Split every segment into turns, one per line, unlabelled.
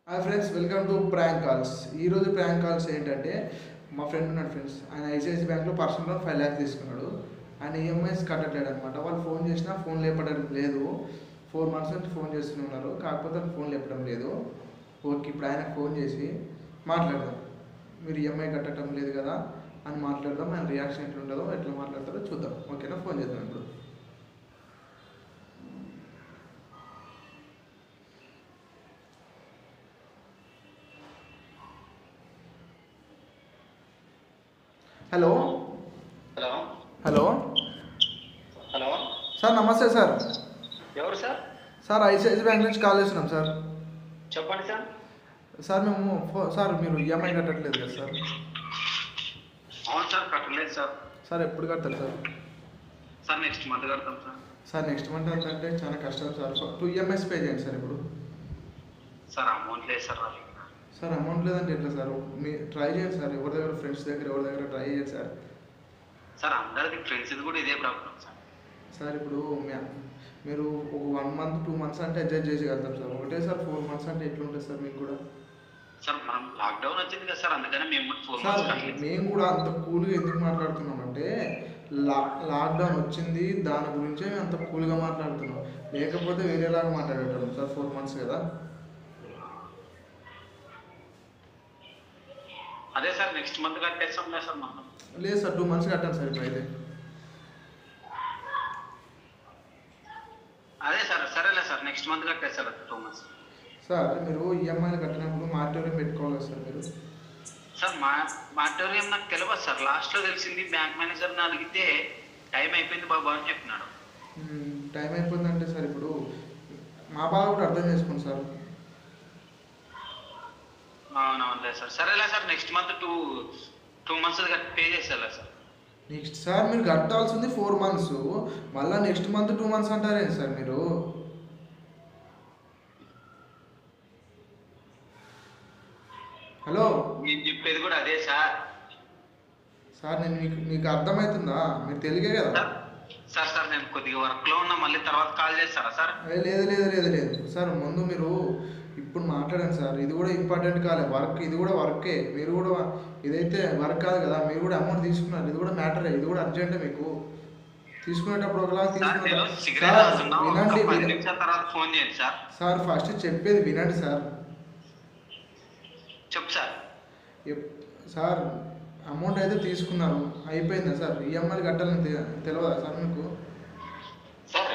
Hi friends welcome to prank calls ఈరోజు prank calls ఏంటంటే మా ఫ్రెండ్ ఉన్నాడు ఫ్రెండ్స్ ఆయన ఐసిఐసి బ్యాంక్లో పర్సనల్ లోన్ ఫైవ్ ల్యాక్స్ తీసుకున్నాడు ఆయన ఈఎంఐస్ కట్టట్లేడు అనమాట వాళ్ళు ఫోన్ చేసినా ఫోన్ లేపడం లేదు ఫోర్ మంత్స్ నుంచి ఫోన్ చేస్తూనే ఉన్నారు కాకపోతే ఫోన్ లేపడం లేదు ఓకే ఇప్పుడు ఆయన ఫోన్ చేసి మాట్లాడదాం మీరు ఈఎంఐ కట్టడం లేదు కదా అని మాట్లాడదాం ఆయన రియాక్షన్ ఎట్లా ఉంటుందో ఎట్లా మాట్లాడతారో చూద్దాం ఓకేనా ఫోన్ చేద్దాం ఇప్పుడు hello
hello
hello
hello
sir నమస్తే సార్
ఎవరు సార్
సార్ ఐసిఐసి బ్యాంక్ నుంచి కాల్ చేస్తున్నాం సార్
చెప్పండి సార్
సార్ మేము ఫో- సార్ మీరు ఈఎంఐ కట్టట్లేదు కదా సార్
అవును సార్ కట్టలేదు సార్
సార్ ఎప్పుడు కడతారు సార్
సార్ నెక్స్ట్ మంత్ కడతాం సార్
సార్ నెక్స్ట్ మంత్ అంటే చాలా కష్టం సార్ టూ ఈఎంఐస్ పే చేయండి సార్ ఇప్పుడు
సార్ అమౌంట్ లేదు సార్ నా దగ్గర
సార్ అమౌంట్ లేదంటే ఎట్లా సార్ మీ ట్రై చేయండి సార్ ఎవరి దగ్గర ఫ్రెండ్స్ దగ్గర ఎవరి దగ్గర ట్రై చేయండి సార్
సార్ అందరిది ఫ్రెండ్స్ కూడా ఇదే ప్రాబ్లం సార్
సార్ ఇప్పుడు మీ- మీరు ఒక వన్ మంత్ టూ మంత్స్ అంటే అడ్జస్ట్ చేసేయగలుగుతాం సార్ ఒకటే సార్ ఫోర్ మంత్స్ అంటే ఎట్లుంటుంది సార్ మీకు కూడా
సార్ మనం లాక్డౌన్ వచ్చింది కదా సార్ అందుకనే మేము ఫోర్
సార్
మంత్స్ కట్టలేదు
మేము కూడా అంత కూల్గా ఎందుకు మాట్లాడుతున్నామంటే లా లాక్డౌన్ వచ్చింది దాని గురించే మేము అంత కూల్గా మాట్లాడుతున్నాం లేకపోతే వేరేలాగా మాట్లాడేటోళ్ళం సార్ ఫోర్ మంత్స్ కదా
అదే సార్ నెక్స్ట్ మంత్ కట్టేస్తాం కదా సార్ మనం
లేదు సార్ టూ మంత్స్ కట్టాను సార్ ఇప్పుడైతే
అదే సార్ సరేలే సార్ నెక్స్ట్ మంత్ కట్టేస్తారు టూ మంత్స్
సార్ మీరు ఈఎంఐలు కట్టినప్పుడు మాటోరియం పెట్టుకోవాలి కదా సార్ మీరు
సార్ మా మాటోరియం నాకు తెలియదు సార్ లాస్ట్లో తెలిసింది బ్యాంక్ మేనేజర్ని అడిగితే టైం అయిపోయింది బాబు అని చెప్పినాడు
మ్మ్, టైం అయిపోయిందంటే సార్ ఇప్పుడు మా బాధ కూడా అర్థం చేసుకోండి సార్
అవునవునులే సార్ సరేలే sir next month two two months pay చేసేలా సార్
నెక్స్ట్ సార్ మీరు కట్టాల్సింది ఫోర్ మంత్స్ మళ్ళీ నెక్స్ట్ మంత్ టూ మంత్స్ అంటారేంటి సార్ మీరు హలో
నేను చెప్పేది కూడా అదే సార్
సార్ నేను మీకు మీకు అర్థమవుతుందా మీరు తెలుగే కదా
సార్ సార్ సార్ నేను కొద్దిగా వర్క్ లో ఉన్నా మళ్ళీ తర్వాత కాల్ చేస్తారా సార్
ఏ, లేదు లేదు లేదు లేదు సార్ ముందు మీరు ఇప్పుడు మాట్లాడండి సార్ ఇది కూడా ఇంపార్టెంట్ కాలే వర్క్ ఇది కూడా వర్కే మీరు కూడా ఇదైతే వర్క్ కాదు కదా మీరు కూడా అమౌంట్ తీసుకున్నారు ఇది కూడా మ్యాటరే ఇది కూడా అర్జెంటే మీకు తీసుకునేటప్పుడు ఒకలా
సార్ నేను
తీసుకున్నారు
సిగరెట్
సార్
తాగుతున్నా ఒక
వినండి
పది
వినండి.
నిమిషాల తర్వాత ఫోన్ చేయండి సార్
సార్ ఫస్ట్ చెప్పేది వినండి సార్
చెప్పు సార్
ఎప్- సార్ అమౌంట్ అయితే తీసుకున్నారు అయిపోయిందా సార్ ఈఎంఐలు కట్టాలని తె- తెలియదా సార్ మీకు
సార్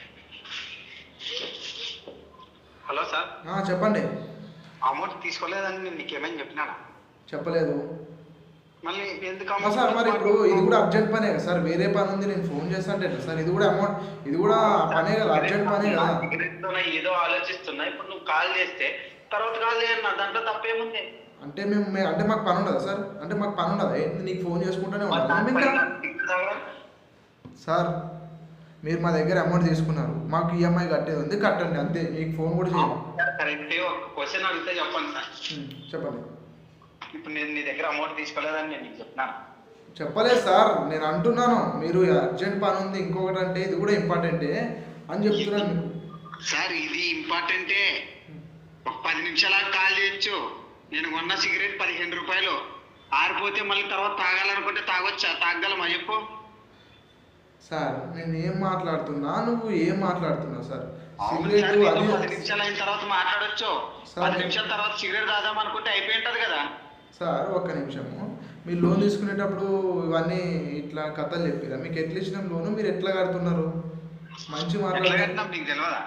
హలో సార్
ఆ, చెప్పండి
అమౌంట్ తీసుకోలేదని నేను నీకేమైనా చెప్పినానా
చెప్పలేదు
మళ్ళీ ఎందుకు
అమ్మా సార్ మరి ఇప్పుడు ఇది కూడా అర్జెంట్ పనే కదా సార్ వేరే పని ఉంది నేను ఫోన్ చేస్తా అంటే ఎట్లా సార్ ఇది కూడా అమౌంట్ ఇది కూడా పనే కదా అర్జెంట్ పనే కదా
సిగరెట్ తోనే ఏదో ఆలోచిస్తున్నా ఇప్పుడు నువ్వు కాల్ చేస్తే తర్వాత కాల్ చేయన్నా దాంట్లో తప్పేముంది
అంటే మేము మే- అంటే మాకు పని ఉండదా సార్ అంటే మాకు పని ఉండదా ఏంటి నీకు ఫోన్ చేసుకుంటూనే ఉండాలి మేము ఇంకా సార్ మీరు మా దగ్గర అమౌంట్ తీసుకున్నారు మాకు ఈఎంఐ కట్టేది ఉంది కట్టండి అంతే మీకు ఫోన్ కూడా చేయండి
కరెక్ట్ ఒక క్వశ్చన్ అడిగితే చెప్పండి సార్
ఉమ్, చెప్పండి
ఇప్పుడు నేను నీ దగ్గర అమౌంట్ తీసుకోలేదని నేను నీకు చెప్పినా
చెప్పలేదు సార్ నేను అంటున్నాను మీరు అర్జెంట్ పని ఉంది ఇంకొకటి అంటే ఇది కూడా ఇంపార్టెంటే అని చెప్తున్నాను మీకు
సార్ ఇది ఇంపార్టెంటే ఒక పది నిమిషాలకు కాల్ చేయొచ్చు నేను కొన్న సిగరెట్ పదిహేను రూపాయలు ఆరిపోతే మళ్ళీ తర్వాత తాగాలనుకుంటే తాగొచ్చా తాగలమా చెప్పు
సార్ నేను ఏం మాట్లాడుతున్నా నువ్వు ఏం మాట్లాడుతున్నావు సార్
అవును
సిగరెట్
సార్, నీతో
అది
పది నిమిషాలు అయిన తర్వాత మాట్లాడొచ్చు
సార్,
పది నిమిషాల తర్వాత సిగరెట్ తాదాం అనుకుంటే అయిపోయి ఉంటది కదా
సార్ ఒక్క నిమిషము మీరు లోన్ తీసుకునేటప్పుడు ఇవన్నీ ఇట్లా కథలు చెప్పిరా మీకు ఎట్లా ఇచ్చినాం లోను మీరు ఎట్లా కడుతున్నారు మంచి
ఎట్లా
మాట్లాడారు
కట్టినాం నీకు తెలియదా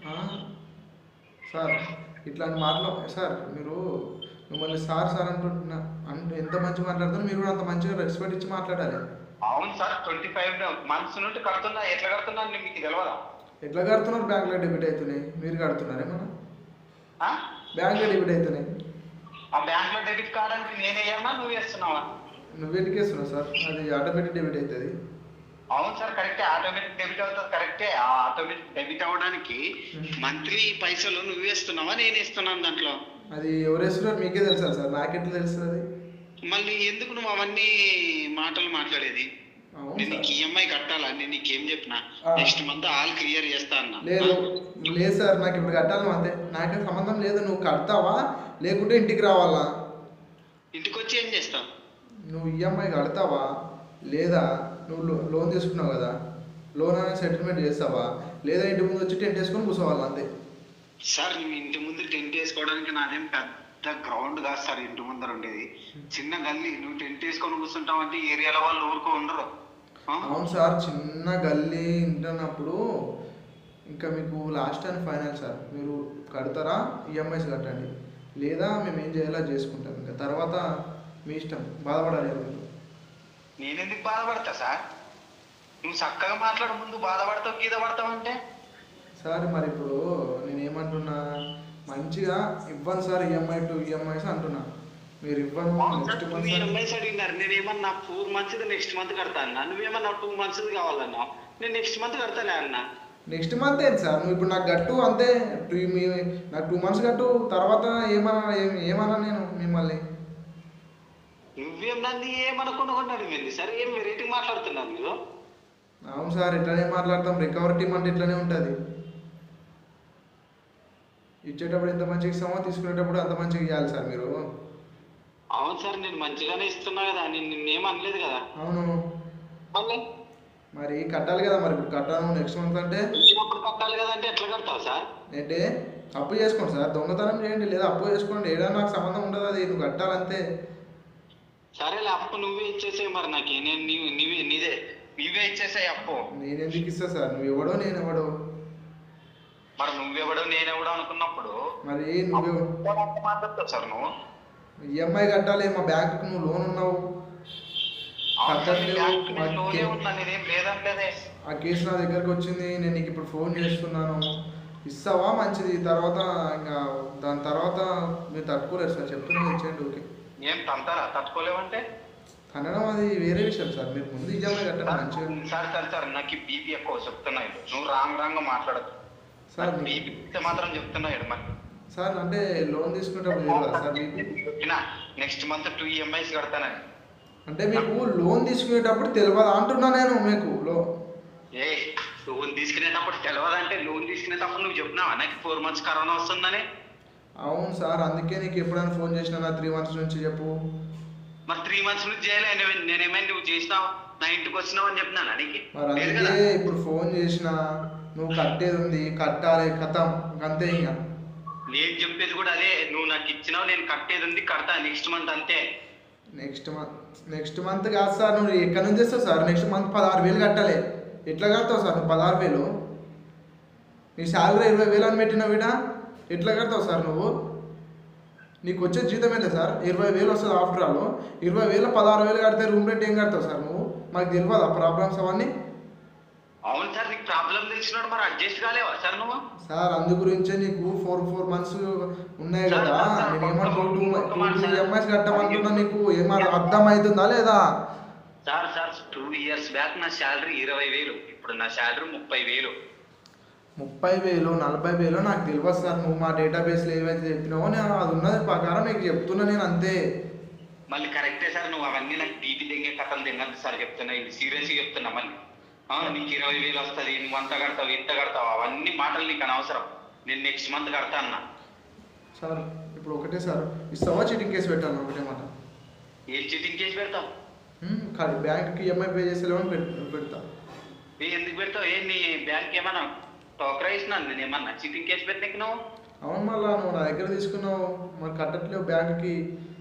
సార్ ఇట్లాంటి మాటలు సార్ మీరు మిమ్మల్ని సార్ సార్ అంటుంటున్నా అంటే ఎంత మంచి మాట్లాడతారో మీరు కూడా అంత మంచిగా రెస్పెక్ట్ ఇచ్చి మాట్లాడాలి
అవును సార్ ట్వంటీ ఫైవ్ మంత్స్ నుండి కడుతున్నా ఎట్లా కడుతున్నా అని మీకు తెలియదా
ఎట్లా కడుతున్నారు బ్యాంక్లో డెబిట్ అవుతున్నాయి మీరు కడుతున్నారు ఏమన్నా
ఆ?
బ్యాంక్లో డెబిట్ అవుతున్నాయి
ఆ బ్యాంక్ లో డెబిట్ కార్డ్ అంటే నేనే వేయమా నువ్వు వేస్తున్నావా
నువ్వు ఎందుకేస్తున్నావు సార్ అది ఆటోమేటిక్ డెబిట్ అవుతుంది
అవును సార్ కరెక్టే ఆటోమేటిక్ డెబిట్ అవుతుంది కరెక్టే ఆ ఆటోమేటిక్ డెబిట్ అవ్వడానికి మంత్లీ పైసలు నువ్వు వేస్తున్నావా నేను వేస్తున్నాను దాంట్లో
అది ఎవరు వేస్తున్నారో మీకే తెలుసా సార్ నాకెట్లా తెలుస్తుంది అది
మళ్ళీ ఎందుకు నువ్వు అవన్నీ మాటలు మాట్లాడేది
అవును
నేను
సార్
నీకు ఈఎంఐ కట్టాలా నేను నీకేం చెప్పిన
ఆ.
నెక్స్ట్ మంత్ ఆల్ క్లియర్ చేస్తా అన్న
లేదు లేదు సార్ నాకు ఇప్పుడు కట్టాలి అంతే నాకేం సంబంధం లేదు నువ్వు కడతావా లేకుంటే ఇంటికి రావాలా
ఇంటికి వచ్చి ఏం చేస్తావు
నువ్వు ఈఎంఐ కడతావా లేదా నువ్వు లో- లోన్ తీసుకున్నావు కదా లోన్ అనేది సెటిల్మెంట్ చేస్తావా లేదా ఇంటి ముందు వచ్చి టెంట్ వేసుకొని కూర్చోవాలి అంతే
సార్ మీ ఇంటి ముందు టెంట్ వేసుకోవడానికి నాదేం పెద్ద గ్రౌండ్ కాదు సార్ ఇంటి ముందర ఉండేది చిన్న గల్లీ నువ్వు టెంట్ వేసుకొని కూర్చుంటావు అంటే ఏరియాలో వాళ్ళు ఊరుకో ఉండరు ఆ?
అవును సార్ చిన్న గల్లీ ఉంటున్నప్పుడు ఇంకా మీకు లాస్ట్ అండ్ ఫైనల్ సార్ మీరు కడతారా ఈఎంఐస్ కట్టండి లేదా మేము ఏం చేయాలో అది చేసుకుంటాం ఇంకా తర్వాత మీ ఇష్టం బాధపడాలి మీరు
నేనెందుకు బాధపడతా సార్ నువ్వు చక్కగా మాట్లాడు ముందు బాధపడతావు గీత పడతావు అంటే
సార్ మరి ఇప్పుడు నేను ఏమంటున్నా మంచిగా ఇవ్వను సార్ ఈఎంఐ టు ఈఎంఐస్ అంటున్నా మీరు ఇవ్వను నెక్స్ట్ మంత్ సార్
ఎంఐస్ అడిగినారు నేనేమన్నా ఫోర్ మంత్స్ నెక్స్ట్ మంత్ కడతా అన్నా నువ్వేమన్నా టూ మంత్స్ కావాలన్నా నేను నెక్స్ట్ మంత్ కడతానే అన్నా
నెక్స్ట్ మంత్ ఏంటి సార్ నువ్వు ఇప్పుడు నాకు గట్టు అంతే టూ మీ నాకు టూ మంత్స్ గట్టు తర్వాత ఏమన్నా ఏం ఏమన్నా నేను మిమ్మల్ని
నువ్వేం నన్ను ఏమనుకున్నాడు వెళ్ళి సరే ఏం వెరైటీ మాట్లాడుతున్నాను మీరు
అవును సార్ ఇట్లానే మాట్లాడతాం రికవరీ టీం అంటే ఇట్లానే ఉంటుంది ఇచ్చేటప్పుడు ఎంత మంచిగా ఇస్తామో తీసుకునేటప్పుడు అంత మంచిగా ఇవ్వాలి సార్ మీరు
అవును సార్ నేను మంచిగానే ఇస్తున్నా కదా నేను నిన్నేం అనలేదు కదా
అవును
మళ్ళీ
మరి కట్టాలి కదా మరి ఇప్పుడు కట్టాను నెక్స్ట్ మంత్ అంటే
ఇచ్చినప్పుడు కట్టాలి కదా అంటే ఎట్లా కడతావు సార్
ఏంటి అప్పు చేసుకోండి సార్ దొంగతనం చేయండి లేదా అప్పు చేసుకోండి ఏడా నాకు సంబంధం ఉండదు అది నువ్వు కట్టాలంతే
సరేలే అప్పు నువ్వే ఇచ్చేసేయి మరి నాకు నేను నీవు నీవే నీదే నీవే ఇచ్చేసాయి అప్పు
నేను ఎందుకు ఇస్తా సార్ నువ్వు ఎవడో నేను ఎవడో
మరి నువ్వెవడో నేనెవడో అనుకున్నప్పుడు
మరి నువ్వు
మాట్లాడతావు సార్ నువ్వు
ఈఎంఐ కట్టాలి మా బ్యాంకుకి నువ్వు లోన్ ఉన్నావు
అవును సార్, నీ
కట్టట్లేవు,
బ్యాంక్ నేను
మాకు
లోనే
కే-
ఉన్నా నేనేం లేదంటేనే
ఆ కేసు నా దగ్గరకు వచ్చింది నేను నీకు ఇప్పుడు ఫోన్ చేస్తున్నాను ఇస్తావా మంచిది తర్వాత ఇంకా దాని తర్వాత మీరు తట్టుకోలేరు సార్ చెప్తున్నా ఇచ్చేయండి ఓకే
ఏం తంతారా తట్టుకోలేవంటే
అనడం అది వేరే విషయం సార్ మీరు ముందు ఈఎంఐ కట్టండి మంచిగా
సార్ సార్ సార్ నాకు బీపీ ఎక్కువ చెప్తున్నా ఇటు. నువ్వు రాంగ్ రాంగ్ మాట్లాడదు
సార్
బీపీ మాత్రం చెప్తున్నా ఇటు మరి
సార్ అంటే లోన్ తీసుకునేటప్పుడు తెలియదా సార్ మీకు
నెక్స్ట్ మంత్ టూ ఈఎంఐస్ కడతానని
అంటే మీకు లోన్ తీసుకునేటప్పుడు తెలియదా అంటున్నా నేను మీకు లో
ఏ లోన్ తీసుకునేటప్పుడు తెలియదంటే లోన్ తీసుకునేటప్పుడు నువ్వు చెప్పినావా నాకు ఫోర్ మంత్స్ కరోనా వస్తుందని
అవును సార్ అందుకే నీకు ఎప్పుడైనా ఫోన్ చేసినా త్రీ మంత్స్ నుంచి చెప్పు
మరి త్రీ మంత్స్ నుంచి చేయలే నేను- నేనేమైనా నువ్వు చేసినావు నా ఇంటికి వచ్చినావు అని చెప్పినాను నీకు
మరి
లేదు
అందుకే
కదా
ఇప్పుడు ఫోన్ చేసినా నువ్వు కట్టేది ఉంది కట్టాలి కథం అంతే ఇంకా
నేను చెప్పేది కూడా అదే నువ్వు నాకు ఇచ్చినావు నేను కట్టేది ఉంది కడతా నెక్స్ట్ మంత్ అంతే
నెక్స్ట్ మంత్ నెక్స్ట్ మంత్ కాదు సార్ నువ్వు ఎక్కడి నుంచి చేస్తావు సార్ నెక్స్ట్ మంత్ పదహారు వేలు కట్టాలి ఎట్లా కడతావు సార్ నువ్వు పదహారు వేలు నీ శాలరీ ఇరవై వేలు అని పెట్టిన విడ ఎట్లా కడతావు సార్ నువ్వు నీకు వచ్చే జీతం ఎంత సార్ ఇరవై వేలు వస్తుంది ఆఫ్టర్ ఆల్ ఇరవై వేలు పదహారు వేలు కడితే రూమ్ రెంట్ ఏం కడతావు సార్ నువ్వు మాకు తెలియదు ఆ ప్రాబ్లమ్స్ అవన్నీ
అవును సార్ నీకు ప్రాబ్లం తెలిసినాడు మరి అడ్జస్ట్ కాలేవా సార్ నువ్వు
సార్ అందు గురించే నీకు ఫోర్ ఫోర్ మంత్స్ ఉన్నాయి కదా నేను ఏమంటూ టూ టూ టూ ఈఎంఐస్ కట్టమంటున్నా నీకు ఏమన్నా అర్థం అవుతుందా లేదా
sir sir two years back నా శాలరీ ఇరవై వేలు ఇప్పుడు నా శాలరీ ముప్పై వేలు
ముప్పై వేలు నలభై వేలు నాకు తెలియదు సార్ నువ్వు మా డేటాబేస్లో ఏవైతే చెప్పినావో నేను అది ఉన్నది ప్రకారం నీకు చెప్తున్నా నేను అంతే
మళ్ళీ కరెక్టే సార్ నువ్వు అవన్నీ నాకు బీపీ దెంగే కథలు తిన్నది సార్ చెప్తున్నా ఇది సీరియస్గా చెప్తున్నా మళ్ళీ ఆ, నీకు ఇరవై వేలు వస్తుంది నువ్వు అంత కడతావు ఇంత కడతావు అవన్నీ మాటలు నీకు అనవసరం నేను నెక్స్ట్ మంత్ కడతా అన్నా
సార్ ఇప్పుడు ఒకటే సార్ ఇస్తావా చీటింగ్ కేసు పెట్టాను ఒకటే మాట
ఏ చీటింగ్ చేసి పెడతావు
హ్మ్, కాదు బ్యాంక్కి ఈఎంఐ పే చేసేలేమని పెట్ పెడతా
ఏ ఎందుకు పెడతావు ఏ నీ బ్యాంక్ ఏమన్నా టోకరా ఇస్తున్నాను నేను ఏమన్నా చీటింగ్ కేసు పెట్టినకి నువ్వు
అవును మళ్ళా నువ్వు నా దగ్గర తీసుకున్నావు మరి కట్టట్లేవు బ్యాంక్కి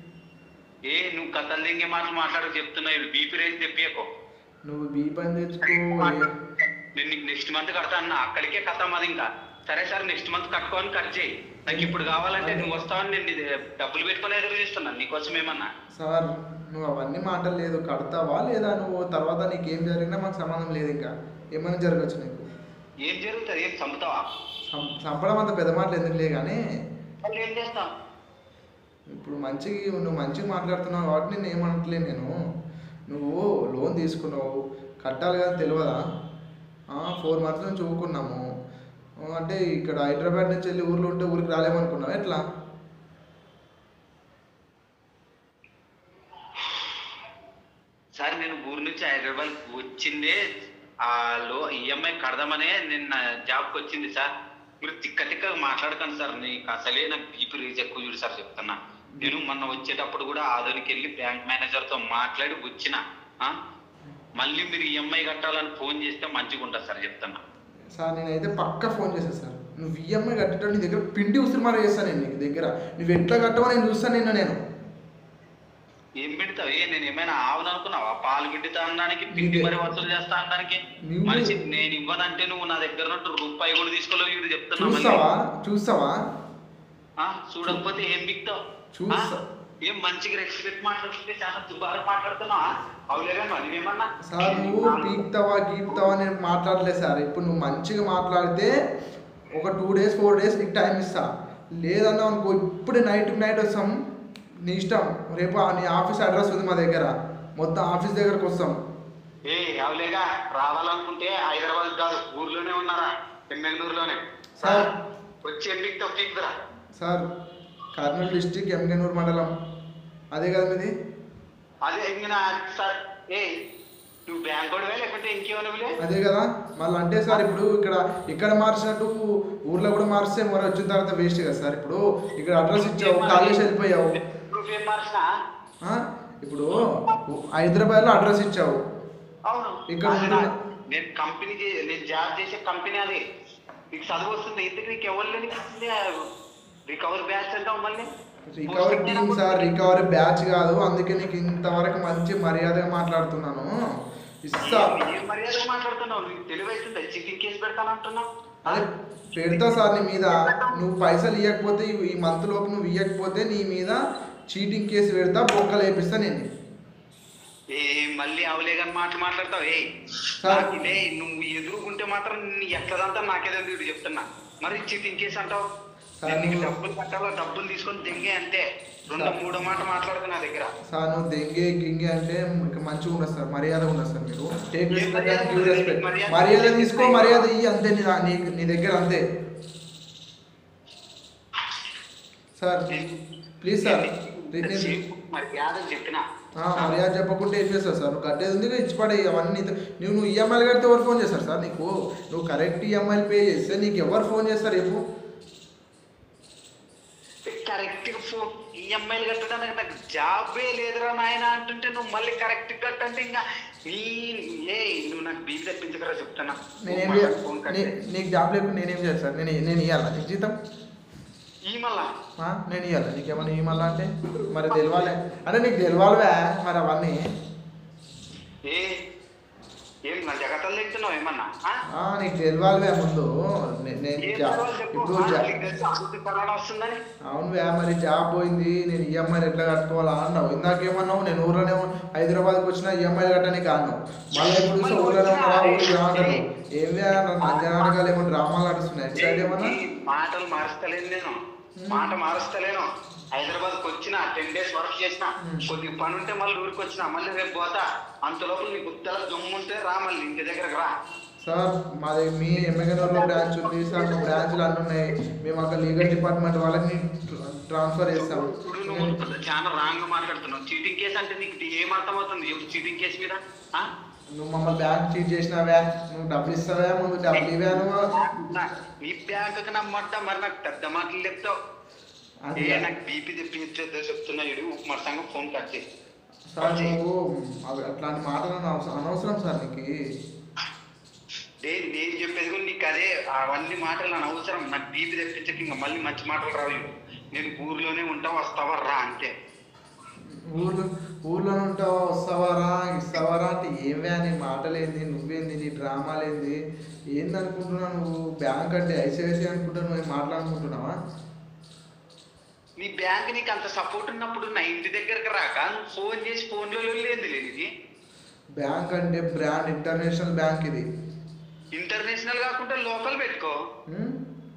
ఏ నువ్వు కథలు దింగే మాటలు మాట్లాడక చెప్తున్నావు ఇప్పుడు బీపీ రేస్ తెప్పియకో
నువ్వు బీ పని తెచ్చుకో ఏ-
నేను నీకు నెక్స్ట్ మంత్ కడతా అన్న అక్కడికే కథం అది ఇంకా సరే సార్ నెక్స్ట్ మంత్ కట్టుకొని కట్ చేయి నాకు ఇప్పుడు కావాలంటే నువ్వు వస్తావని నేను ఇది డబ్బులు పెట్టుకొని ఎదురు చూస్తున్నాను నీకోసం ఏమన్నా
సార్ నువ్వు అవన్నీ మాటలు లేదు కడతావా లేదా నువ్వు తర్వాత నీకేం జరిగినా మాకు సంబంధం లేదు ఇంకా ఏమైనా జరగచ్చు నీకు
ఏం జరుగుతుంది ఏం చంపుతావా
సం- చంపడం అంత పెద్ద మాటలు ఎందుకులే కానీ
మళ్ళీ ఏం చేస్తావు
ఇప్పుడు మంచిగా నువ్వు మంచిగా మాట్లాడుతున్నావు కాబట్టి నేను ఏమంటలే నేను నువ్వు లోన్ తీసుకున్నావు కట్టాలి కదా తెలియదా ఫోర్ మంత్స్ నుంచి ఊరుకున్నాము ఆ, అంటే ఇక్కడ హైదరాబాద్ నుంచి వెళ్ళి ఊర్లో ఉంటే ఊరికి రాలేమనుకున్నావు ఎట్లా
సార్ నేను ఊరు నుంచి నుంచి హైదరాబాద్ వచ్చిందే ఆ లో ఈఎంఐ కడదామనే నిన్న జాబ్కి వచ్చింది సార్ మీరు తిక్క తిక్క మాట్లాడకండి సార్ నీకు అసలే నాకు బీపీ రీజ్ ఎక్కువ చూడు సార్ చెప్తున్నా నేను మొన్న వచ్చేటప్పుడు కూడా ఆదోనికి వెళ్ళి బ్యాంక్ మేనేజర్ తో మాట్లాడి వచ్చిన ఆ? మళ్ళీ మీరు ఈఎంఐ కట్టాలని ఫోన్ చేస్తే మంచిగా ఉంటుంది సార్ చెప్తున్నా
సార్ నేనైతే పక్కా ఫోన్ చేశాను సార్ నువ్వు ఈఎంఐ కట్టేటప్పుడు నీ దగ్గర పిండి ఉసిరి మరి చేస్తాను నేను నీకు దగ్గర నువ్వు ఎట్లా కట్టవో నేను చూస్తాను నిన్న నేను
ఏం పెడతావు ఏ నేను ఏమైనా ఆవును అనుకున్నావా పాలు పిండితా అనడానికి పిండి
నీకే-
మరి వసూలు చేస్తా అనడానికి
నువ్వు-
మనిషి నేను ఇవ్వనంటే నువ్వు నా దగ్గర నుండి రూపాయి కూడా తీసుకోలేవు ఇది చెప్తున్నా మళ్ళీ.
చూస్తావా చూస్తావా
ఆ, చూడకపోతే ఏం బిక్తావు
చూస్తా.
ఏం మంచిగా రెస్పెక్ట్ మాట్లాడుతుంటే చాలా దుబారా మాట్లాడుతున్నావా అవులేగా నువ్వేమన్నా
సార్ నువ్వు పీక్తావా గీక్తావా నేను మాట్లాడలేదు సార్ ఇప్పుడు నువ్వు మంచిగా మాట్లాడితే ఒక టూ డేస్ ఫోర్ డేస్ నీకు టైం ఇస్తా లేదన్నా అనుకో ఇప్పుడే నైట్ నైట్ వస్తాం నీ ఇష్టం రేపు ఆ నీ ఆఫీస్ అడ్రస్ ఉంది మా దగ్గర మొత్తం ఆఫీస్ దగ్గరకు వస్తాం
ఏ అవులేగా రావాలనుకుంటే హైదరాబాద్ కాదు ఊర్లోనే ఉన్నారా ఎమ్మెల్యూరులోనే
సార్.
వచ్చి ఏం బిక్తావు పీకుదరా
సార్ కర్నూలు డిస్టిక్ ఎంగనూరు మండలం అదే కదా మీది
అదే ఇంకా సార్ ఏ నువ్వు బ్యాంక్ కూడా లేకుంటే ఇంకేమన్నా
అదే కదా మళ్ళీ అంటే సార్ ఇప్పుడు ఇక్కడ ఇక్కడ మార్చినట్టు ఊర్లో కూడా మార్చితే మరి వచ్చిన తర్వాత వేస్ట్ కదా సార్ ఇప్పుడు ఇక్కడ అడ్రస్ ఇచ్చావు కాలేజ్ వెళ్ళిపోయావు
ప్రూఫ్ ఏం మార్చినా
ఆ? ఇప్పుడు హైదరాబాద్లో అడ్రస్ ఇచ్చావు
అవును
ఇక్కడ
అది
ఉంటున్నా.
నా- నేను కంపెనీ చే- నేను జాబ్ చేసే కంపెనీ అది నీకు చదువు వస్తుంది ఇంతకు నీకు ఎవరు లేని రికవర్ బ్యాచ్ అంటావు మళ్ళీ
recovery team sir recovery batch కాదు అందుకే నీకు ఇంతవరకు మంచి మర్యాదగా మాట్లాడుతున్నాను ఇస్తా
ఏం- ఏం మర్యాదగా మాట్లాడుతున్నావు నీకు తెలివైతుంది చీటింగ్ కేసు పెడతానంటున్నావు
అదే పెడతా సార్ నీ మీద నువ్వు పైసలు ఇవ్వకపోతే ఈ- ఈ మంత్ లోపు నువ్వు ఇవ్వకపోతే నీ మీద చీటింగ్ కేసు పెడతా బొక్కలు వేపిస్తా నేను
ఏ మళ్ళీ అవలేదని మాటలు మాట్లాడతావు ఏ
సార్.
నాకు ఇదే నువ్వు ఎదురుకుంటే మాత్రం నీ ఎట్లదంతా నాకేదో వీడు చెప్తున్నా మరి చీటింగ్ కేసు అంటావు
సార్,
నేను నీకు
నువ్వు-
డబ్బులు కట్టాలా డబ్బులు తీసుకొని దెంగే అంతే రెండు
సార్.
మూడో మాట మాట్లాడుతున్నా నా దగ్గర
సార్ నువ్వు దెంగే గింగే అంటే ఇంకా మంచిగా ఉండదు సార్ మర్యాద ఉండదు సార్ మీరు టేక్
ఏం
రెస్పెక్ట్
మర్యాద
అండ్ గివ్
ఉండదు?
రెస్పెక్ట్
మర్యాద
మర్యాద
ఉండదు.
తీసుకో మర్యాద ఇయ్యి అంతే నీ దా- నీ నీ దగ్గర అంతే సార్ ప్లీజ్ సార్ నేను-
సేపు మర్యాద చెప్పినా
ఆ, మర్యాద చెప్పకుంటే ఏం చేస్తావు సార్ నువ్వు కట్టేది ఉంది ఇచ్చి పడే అవన్నీ తో- నువ్వు నువ్వు ఈఎంఐలు కడితే ఎవరు ఫోన్ చేస్తారు సార్ నీకు నువ్వు కరెక్ట్ ఈఎంఐలు పే చేస్తే నీకు ఎవరు ఫోన్ చేస్తారు చెప్పు
కరెక్ట్ గా ఫోన్ ఈఎంఐలు కట్టడానికి నాకు జాబే లేదురా నాయన అంటుంటే నువ్వు మళ్ళీ కరెక్ట్ కట్టంటే ఇంకా ఈ ఏ నువ్వు నాకు బీపీ తెప్పించకరా చెప్తానా
నేనేం
మళ్ళా
చేయ-
ఫోన్ కట్
నీ-
చేయి.
నీకు జాబ్ లేకుండా నేనేం చేయాలి సార్ నేను నేను ఇవ్వాలా నీకు జీతం
ఈ మళ్ళా
ఆ, నేను ఇవ్వాలి నీకేమన్నా ఇవ్వాలా అంటే మరి తెలవాలి అంటే నీకు తెలవాలివే మరి అవన్నీ
ఏ ఏం నా జగతలు తింటున్నావు ఏమన్నా ఆ?
ఆ, నీకు తెలవాలివే ముందు నే- నేను
ఏం
జా-
పర్వాలేదు చెప్పు.
ఇప్పుడు
ఆ,
జా-
నీకు తెలుసు అభివృద్ధి కరోనా వస్తుందని
అవునువే మరి జాబ్ పోయింది నేను ఈఎంఐలు ఎట్లా కట్టుకోవాలా అన్నావు ఇందాకేమన్నావు నేను ఊర్లోనే ఉన్నా- హైదరాబాద్కి వచ్చిన ఈఎంఐలు కట్టడానికి అన్నావు మళ్ళీ ఇప్పుడు చూస్తే ఊర్లోనే ఉన్నావా ఊరికి రాంటాను ఏమి నాటకాలు ఏమో డ్రామాలు నడుస్తున్నాయి ఇటు సైడ్ ఏమన్నా
ఈ మాటలు మారుస్తలేను నేను మాట మారుస్తలేను హైదరాబాద్ కి వచ్చిన టెన్ డేస్ వర్క్ చేసిన
Hmm.
కొద్ది పని ఉంటే మళ్ళీ ఊరికి వచ్చిన మళ్ళీ రేపు పోతా అంత లోపల నీ గుత్తల దమ్ము ఉంటే రా మళ్ళీ ఇంటి దగ్గరకు రా
సార్ మాది మీ ఎమ్మెగనూరులో బ్రాంచ్ ఉంది సార్ మా బ్రాంచ్లు అన్నీ ఉన్నాయి మేము అక్కడ లీగల్ డిపార్ట్మెంట్ వాళ్ళని ట్రాన్స్ఫర్ చేస్తాం
ఇప్పుడు నువ్వు చాలా రాంగ్ గా మాట్లాడుతున్నావు చీటింగ్ కేసు అంటే నీకు ఏం అర్థమవుతుంది చీటింగ్ కేసు మీద ఆ?
నువ్వు మమ్మల్ని బ్యాంక్ చీట్ చేసినావే నువ్వు డబ్బులు ఇస్తావే ముందు డబ్బులు ఇవే నువ్వు
నా- నీ బ్యాంకుకి నమ్మట్ట మరి నాకు పెద్ద మాటలు చెప్తావు
అది
ఏ నాకు బీపీ తెప్పించేదో చెప్తున్నా ఇడు మా సంగం ఫోన్ కట్ చేయి
సార్ నువ్వు అవి అట్లాంటి మాటలు అనవసరం అనవసరం సార్ నీకు
నేను నేను చెప్పేది కూడా నీకు అదే అవన్నీ మాటలు నాకు అవసరం నాకు బీపీ తెప్పించక ఇంకా మళ్ళీ మంచి మాటలు రావు ఇవి. నేను ఊర్లోనే ఉంటా వస్తావా రా అంతే
ఊర్లో ఊర్లో ఉంటావా వస్తావారా ఇస్తావారా అంటే ఏవే నీ మాటలేంది నువ్వేంది నీ డ్రామాలేంది ఏంది అనుకుంటున్నావు నువ్వు బ్యాంక్ అంటే ఐసిఐసి అనుకుంటా నువ్వు ఏం మాట్లాడుకుంటున్నావా
నీ బ్యాంక్ నీకు అంత సపోర్ట్ ఉన్నప్పుడు నా ఇంటి దగ్గరకు రాక నువ్వు ఫోన్ చేసి ఫోన్లో లేదు లేదు ఇది
బ్యాంక్ అంటే బ్రాండ్ ఇంటర్నేషనల్ బ్యాంక్ ఇది
ఇంటర్నేషనల్ కాకుండా లోకల్ పెట్టుకో
ఉమ్?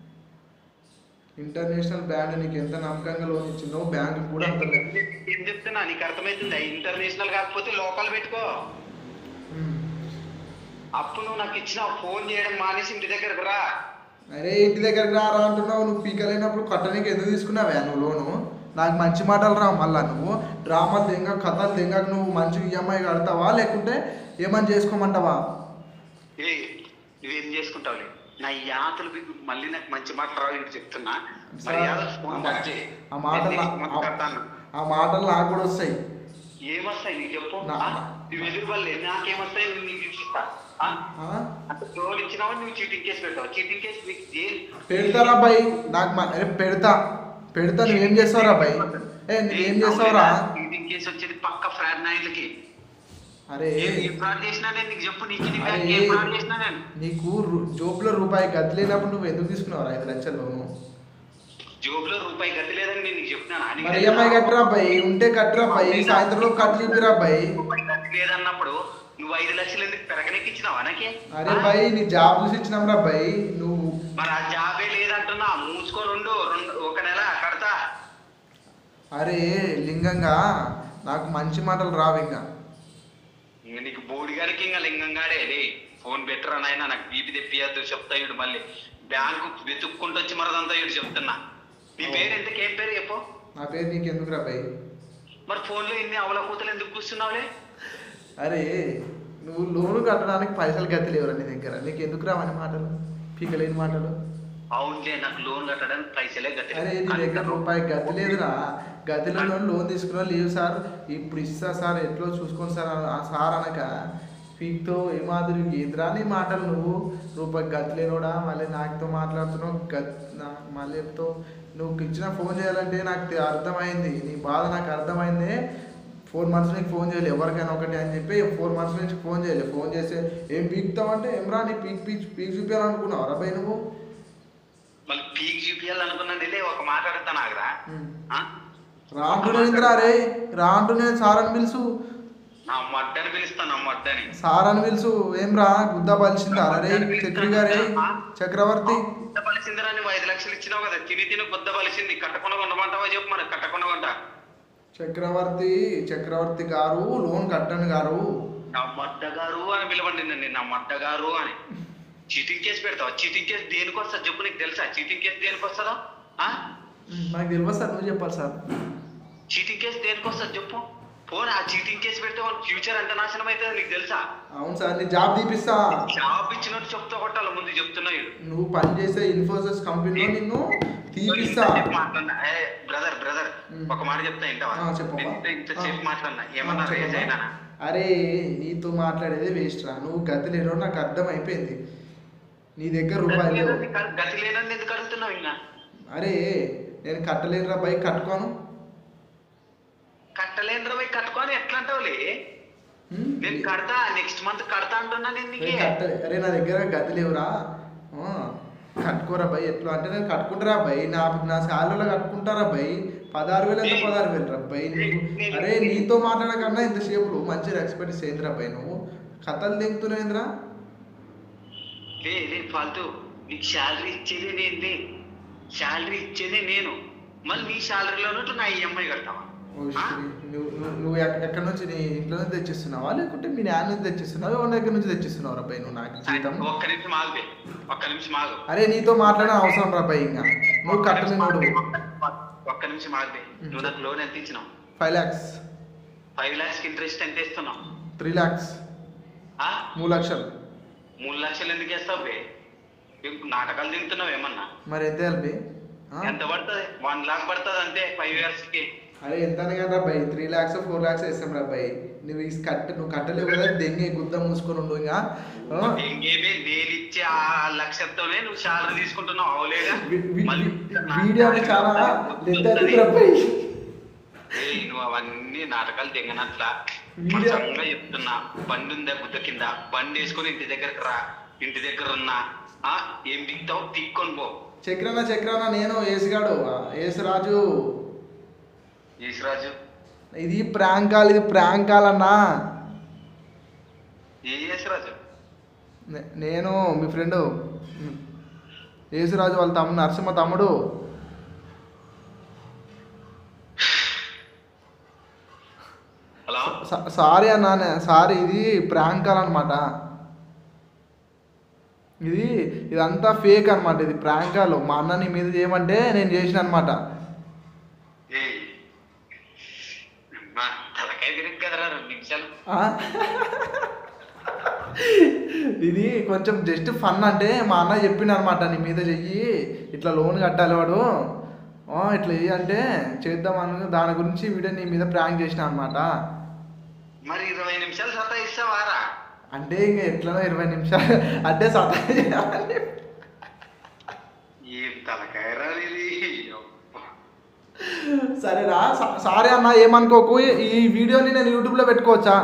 ఇంటర్నేషనల్ బ్రాండ్ నీకు ఎంత నమ్మకంగా లోన్ ఇచ్చిందో బ్యాంక్ కూడా అంత లే-
ఏం చెప్తున్నా నీకు అర్థమవుతుందా ఇంటర్నేషనల్ కాకపోతే లోకల్ పెట్టుకో
ఉమ్.
అప్పుడు నువ్వు నాకు ఇచ్చిన ఫోన్ చేయడం మానేసి ఇంటి దగ్గరకు రా
అరే ఇంటి దగ్గరకు రా రా అంటున్నావు నువ్వు పీకలేనప్పుడు కట్టనీకి ఎందుకు తీసుకున్నావా నువ్వు లోను నాకు మంచి మాటలు రా మళ్ళా నువ్వు డ్రామా దెంగ కథలు దెంగకు నువ్వు మంచి ఈఎంఐ కడతావా లేకుంటే ఏమని చేసుకోమంటావా
ఏ నువ్వేం చేసుకుంటావులే నా యాతలు బిగ్గు మళ్ళీ నాకు మంచి మాట రావు ఇంటి చెప్తున్నా మరి
సార్,
యాదవ్ ఫోన్
ఆ
కట్ చేయి.
ఆ మాటలు
నేను నీకు మంచి
ఆ-
కడతాను.
ఆ మాటలు నాకు కూడా వస్తాయి
ఏమొస్తాయి నీకు చెప్పు
నా-
ఆ? నువ్వు ఎదురు వల్లే నాకేమొస్తాయి నేను నీకు చూపిస్తా ఆ?
ఆ?
అంటే లోన్ ఇచ్చినావా నువ్వు చీటింగ్ కేసు పెట్టావు చీటింగ్ కేసు నీకు జైలు
పెడతారా బాయ్ నాకు మ- అరే పెడతా పెడతా నువ్వేం చేస్తావురా బాయ్ ఏ నువ్వేం చేస్తావురా
చీటింగ్ కేసు వచ్చేది పక్క ఫ్రాడ్ నాయకులకి
అరే
ఏం ఏం ఫ్రాడ్ చేసినా నేను నీకు చెప్పు నీకు నీ
అరే.
బ్యాంక్ ఏం ఫ్రాడ్ చేసినా నేను
నీకు రు- జోబులో రూపాయి గతి లేనప్పుడు నువ్వు ఎందుకు తీసుకున్నావు ఐదు లక్షలు లోను
జోబులో రూపాయి గతి లేదని నేను నీకు చెప్తున్నాను అని
మరి ఈఎంఐ కట్టరా అబ్బాయి ఉంటే కట్టరా అబ్బాయి సాయంత్రంలో కట్టు చూపిరా అబ్బాయి
రూపాయి గతి లేదన్నప్పుడు నువ్వు ఐదు లక్షలు ఎందుకు పెరగనెక్కిచ్చినావా నాకే
అరే బాయ్ నీ జాబ్ చూసి ఇచ్చినాం రా అబ్బాయి నువ్వు
మరి ఆ జాబే లేదంటున్నా మూసుకో రెండు రెండు ఒక నెల కడతా
అరే లింగంగా నాకు మంచి మాటలు రావు ఇంకా
ఇంక నీకు బోడి గారికి ఇంకా లింగంగాడే లే ఫోన్ బెటర్ నాయన నాకు బీపీ తెప్పియద్దు చెప్తా ఇడు మళ్ళీ బ్యాంకు వెతుక్కుంటూ వచ్చి మరదంతా ఇడు చెప్తున్నా నీ పేరు ఎందుకు ఏం పేరు చెప్పు
నా పేరు నీకు ఎందుకు రా అబ్బాయి
మరి ఫోన్లో ఇన్ని అవల కూతలు ఎందుకు కూర్చున్నావులే
అరే నువ్వు లోను కట్టడానికి పైసలు గతి లేవురా నీ దగ్గర నీకు ఎందుకు రావని మాటలు పీకలేని మాటలు
అవునులే నాకు లోన్ కట్టడానికి పైసలే గతి
అరే నీ దగ్గర రూపాయి గతి లేదురా గతిలో లోన్ తీసుకున్నా లేవు సార్ ఇప్పుడు ఇస్తా సార్ ఎట్లో చూసుకోండి సార్ ఆ సార్ అనక పీక్తో ఏమాదిరి ఏంద్రా నీ మాటలు నువ్వు రూపాయి గతి లేనోడా మళ్ళీ నాకుతో మాట్లాడుతున్నావు గత్ నా- మళ్ళీ చెప్తావు నువ్వు ఇచ్చిన ఫోన్ చేయాలంటే నాకు తె- అర్థమైంది నీ బాధ నాకు అర్థమైంది ఫోర్ మంత్స్ నుంచి ఫోన్ చేయలేదు ఎవరికైనా ఒకటి అని చెప్పి ఫోర్ మంత్స్ నుంచి ఫోన్ చేయలేదు ఫోన్ చేస్తే ఏం పీక్తావు అంటే ఏం రా నీ పీక్ పీక్ పీక్ చూపించాలనుకున్నావు రా భయ్ నువ్వు
మళ్ళీ పీక్ చూపించాలనుకున్నాను లే ఒక మాట అడుగుతాను ఆగరా
ఉమ్.
ఆ?
రా అంటున్నా రే రా అంటున్నా సార్ అని పిలుసు
నా మడ్డని పిలుస్తాను నా మడ్డని
సార్ అని పిలుసు ఏం రా గుద్ద పలిచిందా రే చక్రి గారే చక్రవర్తి
గుద్ద పలిసిందిరా నువ్వు ఐదు లక్షలు ఇచ్చినావు కదా తిని తిని గుద్ద పలిసింది కట్టకుండా ఉండమంటావా చెప్పు మరి కట్టకుండా కొంట
చక్రవర్తి చక్రవర్తి గారు లోన్ కట్టండి గారు
నా మడ్డ గారు అని పిలవండి నన్ను నా మడ్డ గారు అని చీటింగ్ కేసు పెడతావా చీటింగ్ కేసు దేనికి వస్తా చెప్పు నీకు తెలుసా చీటింగ్ కేసు దేనికి వస్తుందో ఆ
నాకు తెలియదు సార్ నువ్వు చెప్పాలి సార్
చీటింగ్ కేసు దేనికి వస్తుంది చెప్పు పోనీ ఆ చీటింగ్ కేసు పెడితే వాళ్ళ ఫ్యూచర్ ఎంత నాశనం అవుతుందో నీకు తెలుసా
అవును సార్ నీ జాబ్ తీపిస్తా
జాబ్ ఇచ్చినట్టు చెప్తా కొట్టాలి ముందు చెప్తున్నా వీడు.
నువ్వు పని చేసే ఇన్ఫోసిస్ కంపెనీలో నిన్ను తీపిస్తా
మాట్లాడినా బ్రదర్ బ్రదర్
ఉమ్.
ఒక మాట చెప్తా ఇంటవా
ఆ, చెప్పమ్మా.
ఇంత ఇంతసేపు
ఆ.
మాట్లాడినా ఏమన్నా
ఆ,
రేజ్
చెప్పమ్మా.
అయినా
అరే నీతో మాట్లాడేదే వేస్ట్ రా నువ్వు గతి లేనో నాకు అర్థం అయిపోయింది నీ దగ్గర రూపాయలు లేవు
గతి లేనని ఎందుకు అడుగుతున్నావు ఇంకా
అరే నేను కట్టలేనురా బైక్ కట్టుకోను
కట్టలేని రవి కట్టుకొని ఎట్లా అంటావులే
హ్మ్?
నేను కడతా నెక్స్ట్ మంత్ కడతా అంటున్నా నేను
అరే
నీకే
కట్ట- అరే నా దగ్గర గతి లేవురా ఆ, కట్టుకోరా బై ఎట్లా అంటే నేను కట్టుకుంటారా బై నా నా శాలలో కట్టుకుంటారా బై పదహారు వేలు ఎంత పదహారు వేలు రా బై నువ్వు అరే నీతో మాట్లాడకన్నా ఇంతసేపు మంచి ఎక్స్పర్టీస్ ఏందిరా బై నువ్వు కథలు దిగుతున్నాయిందిరా
లే లే ఫాల్తూ నీకు శాలరీ ఇచ్చేది నేను శాలరీ ఇచ్చేది నేను మళ్ళీ నీ శాలరీలో నా ఈఎంఐ కడతావా
ఓ
ఆ?
శ్రీ, నువ్వు నువ్వు- నువ్వు ఎక్క- ఎక్కడి నుంచి నీ ఇంట్లో నుంచి తెచ్చిస్తున్నావా లేకుంటే మీ నాన్న నుంచి తెచ్చిస్తున్నావా ఎవరి దగ్గర నుంచి తెచ్చిస్తున్నావు రా బై నువ్వు నాకు జీతం
ఒక్క నిమిషం ఆగుబే ఒక్క నిమిషం ఆగు
అరే నీతో మాట్లాడే అవసరం రా బై ఇంకా నువ్వు కట్టలేనోడు
ఒక్క నిమిషం ఆగుబే నువ్వు నాకు లోన్ ఎంత ఇచ్చినావు
five lakhs
five lakhs interest ఎంత ఇస్తున్నావు
త్రీ ల్యాక్స్
ఆ?
మూడు లక్షలు
మూడు లక్షలు ఎందుకు వేస్తావు బే ఏం నాటకాలు తింటున్నావు ఏమన్నా
మరి ఎంత వెళ్ళి
ఎంత పడుతుంది వన్ లాక్ పడుతుంది అంతే ఫైవ్ ఇయర్స్ కి
అరే ఎంత రా bye three lakhs four lakhs వేస్తాం రా బై నువ్వు ఈ కట్ట నువ్వు కట్టలేవు కదా దెంగి గుద్ద మూసుకొని ఉండు ఇంకా ఆ?
ఇంకేమే నేను ఇచ్చే ఆ లక్షతోనే నువ్వు శాలరీ తీసుకుంటున్నావు అవలేగా
వి- వి-
మళ్ళీ
వి- వీడియో అనేది చాలా లెంత్ అవుతుంది రా బై
ఏయ్, నువ్వు అవన్నీ నాటకాలు దిగనట్లా
వీడియో-
మంచంగా చెప్తున్నా బండి ఉందా గుద్ద కింద బండి వేసుకొని ఇంటి దగ్గరకు రా ఇంటి దగ్గర ఉన్నా ఆ ఏం దిగుతావు తిక్కొని పో
చక్రన్న చక్రన్న నేను ఏసుగాడు ఏసు రాజు
యేసురాజు
ఇది ప్రాంక్ కాల్ ఇది ప్రాంక్ కాల్ అన్నా
ఏ యేసురాజు
నే- నేను మీ ఫ్రెండ్ యేసురాజు వాళ్ళ తమ్ముడు నరసింహ తమ్ముడు
హలో
సా- సారీ అన్నా సారీ ఇది ప్రాంక్ కాల్ అనమాట ఇది ఇదంతా ఫేక్ అనమాట ఇది ప్రాంక్ కాల్ మా అన్న నీ మీద చేయమంటే నేను చేసిన అనమాట
ఏయ్
ఆ? ఇది కొంచెం జస్ట్ ఫన్ అంటే మా అన్న చెప్పిండు అనమాట నీ మీద చెయ్యి ఇట్లా లోన్ కట్టాలి వాడు ఆ, ఇట్లా చెయ్యి అంటే చేద్దామని దాని గురించి వీడియో నీ మీద ప్రాంక్ చేసిన అనమాట
మరి ఇరవై నిమిషాలు సతా ఇస్తావారా
అంటే ఇంకా ఎట్లనో ఇరవై నిమిషాలు అంటే సతా చేయాలి.
ఏం తలకాయరా ఇది
సరేరా సా- సారీ అన్న ఏమనుకోకు ఈ వీడియోని నేను యూట్యూబ్లో పెట్టుకోవచ్చా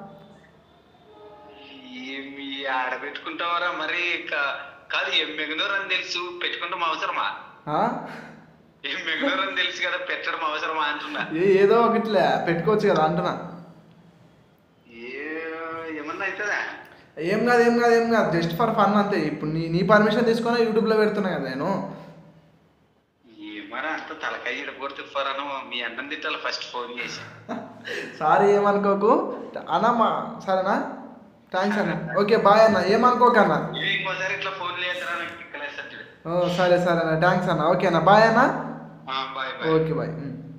ఏమి ఆడబెట్టుకుంటావరా మరి కా- కాదు ఏం మెగనూరు అని తెలుసు పెట్టుకుంటాం అవసరమా
ఆ?
ఏం మెగనూరు అని తెలుసు కదా పెట్టడం అవసరమా అంటున్నా
ఏ ఏదో ఒకట్లే పెట్టుకోవచ్చు కదా అంటున్నా
ఏ ఏమన్నా అవుతుందా
ఏం కాదు ఏం కాదు ఏం కాదు జస్ట్ ఫర్ ఫన్ అంతే ఇప్పుడు నీ నీ పర్మిషన్ తీసుకొని యూట్యూబ్లో పెడుతున్నా కదా నేను
ఏమరా అంత తలకాయ ఇడగొడితే ఫరాను మీ అన్నం తిట్టాలి ఫస్ట్ ఫోన్ చేసి
సారీ ఏమనుకోకు అన్న మా సరేనా థ్యాంక్స్ అన్న ఓకే బాయ్ అన్న ఏమనుకోకు అన్న
ఇవి ఇంకోసారి ఇట్లా ఫోన్ లేదురా నాకు తిక్కలేసట్టు
ఓ, సరే సరే అన్న థ్యాంక్స్ అన్న ఓకే అన్న బాయ్ అన్న
బాయ్ బాయ్
ఓకే బాయ్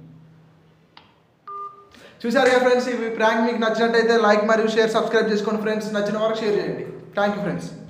చూసారు కదా ఫ్రెండ్స్ ఈ ప్రాంక్ మీకు నచ్చినట్టయితే లైక్ మరియు షేర్ సబ్స్క్రైబ్ చేసుకోండి ఫ్రెండ్స్ నచ్చిన వరకు షేర్ చేయండి థ్యాంక్ యూ ఫ్రెండ్స్